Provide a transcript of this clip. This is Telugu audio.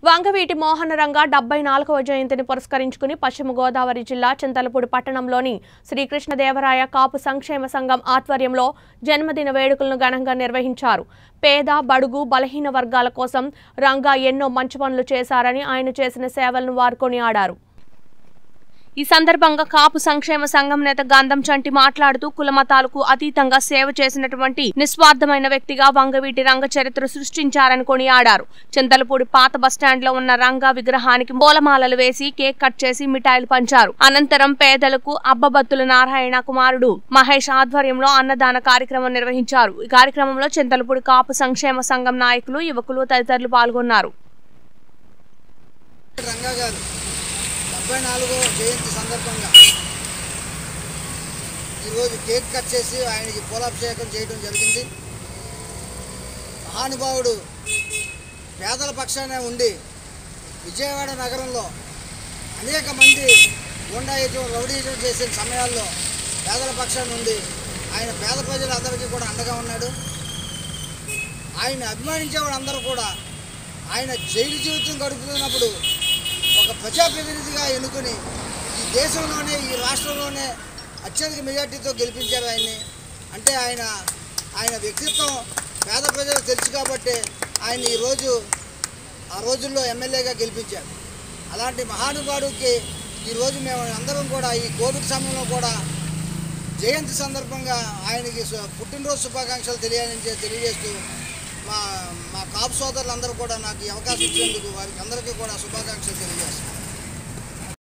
వంగవీటి మోహన రంగ డెబ్బై నాలుగవ జయంతిని పురస్కరించుకుని పశ్చిమ గోదావరి జిల్లా చింతలపూడి పట్టణంలోని శ్రీకృష్ణదేవరాయ కాపు సంక్షేమ సంఘం ఆధ్వర్యంలో జన్మదిన వేడుకలను ఘనంగా నిర్వహించారు పేద బడుగు బలహీన వర్గాల కోసం రంగా ఎన్నో మంచి పనులు చేశారని ఆయన చేసిన సేవలను వారు కొనియాడారు ఈ సందర్భంగా కాపు సంక్షేమ సంఘం నేత గంధం చంటి మాట్లాడుతూ కులమతాలకు అతీతంగా సేవ చేసినటువంటి నిస్వార్థమైన వ్యక్తిగా వంగవీటి రంగ చరిత్ర సృష్టించారని కొనియాడారు చింతలపూడి పాత బస్టాండ్ లో ఉన్న రంగా విగ్రహానికి పూలమాలలు వేసి కేక్ కట్ చేసి మిఠాయిలు పంచారు అనంతరం పేదలకు అబ్బబత్తుల నారాయణ కుమారుడు మహేష్ ఆధ్వర్యంలో అన్నదాన కార్యక్రమం నిర్వహించారు ఈ కార్యక్రమంలో చింతలపూడి కాపు సంక్షేమ సంఘం నాయకులు యువకులు తదితరులు పాల్గొన్నారు రంగా గారు డెబ్బై నాలుగో జయంతి సందర్భంగా ఈరోజు కేక్ కట్ చేసి ఆయనకి పూలాభిషేకం చేయడం జరిగింది మహానుభావుడు పేదల పక్షాన ఉండి విజయవాడ నగరంలో అనేక మంది గుండాయిజం రౌడీజం చేసిన సమయాల్లో పేదల పక్షాన ఉండి ఆయన పేద ప్రజలందరికీ కూడా అండగా ఉన్నాడు ఆయన అభిమానించే వాళ్ళందరూ కూడా ఆయన జైలు జీవితం గడుపుతున్నప్పుడు ఒక ప్రజాప్రతినిధిగా ఎన్నుకొని ఈ దేశంలోనే ఈ రాష్ట్రంలోనే అత్యధిక మెజార్టీతో గెలిపించారు ఆయన్ని అంటే ఆయన ఆయన వ్యక్తిత్వం పేద ప్రజలకు తెలుసు కాబట్టి ఆయన ఈరోజు ఆ రోజుల్లో ఎమ్మెల్యేగా గెలిపించారు అలాంటి మహానుభావుడికి ఈరోజు మేము అందరం కూడా ఈ కోవిడ్ సమయంలో కూడా జయంతి సందర్భంగా ఆయనకి సు- పుట్టినరోజు శుభాకాంక్షలు తెలియాలని తెలియజేస్తూ మా మా కాపు సోదరులందరూ కూడా నాకు ఈ అవకాశం ఇచ్చినందుకు వారికి అందరికీ కూడా శుభాకాంక్షలు తెలియజేస్తాను